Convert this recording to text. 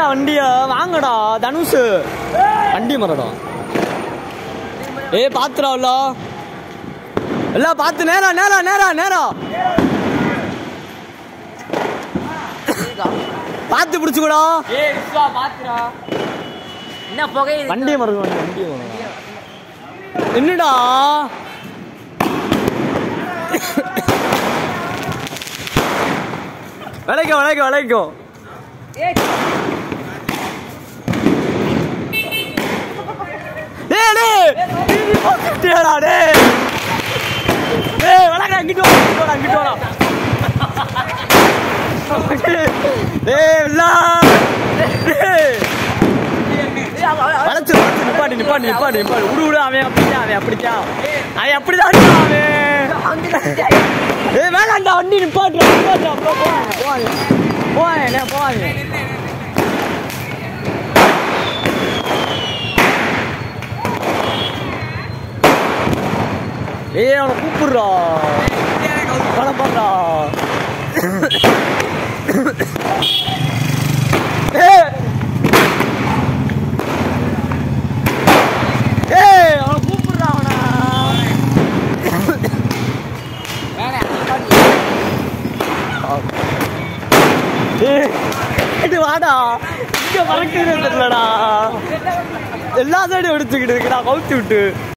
வண்டிய வாங்கடா தனுஷ் வண்டி மரடா ஏ பாத்துடா உள்ள எல்லாம் பார்த்து நேரா நேரா நேரா நேரா பார்த்து பிடிச்சுக்கூடா ஏய் விஸ்வா பாத்துடா என்ன புகை வண்டி மரம் வண்டி வண்டி மரம் என்னடா விளைக்கும் விளைக்கும் விளைக்கும் டேய் டேய் டிவி போட்டுட்டியாடா டேய் டேய் விளைக்க இங்கிட்டு வா இங்கிட்டு வாடா இங்கிட்டு வாடா டேய் வில்லா டேய் வளைச்சு வளைச்சு நிப்பாட்டி நிப்பாட்டி நிப்பாட்டி நிப்பாட்டி விடு விடு அவன் அப்படித்தான் அவன் அப்படித்தான் அவன் அப்படிதான் இருக்கான் அவன் ஏய் வேணாண்டா வண்டி நிப்பாட்டு நிப்பாட்டு அப்புறம் போவாங்க போவாங்க போவாங்க ஏய் அவனை கூப்பிடுறா பணம் பண்றா ஏய் ஏய் அவனை கூப்பிடுறா அவனை ஏய், இது வாடா இங்க மறக்கவே தெரியலடா எல்லா சைடும் எடுத்துக்கிட்டு இருக்குடா கவுத்து விட்டு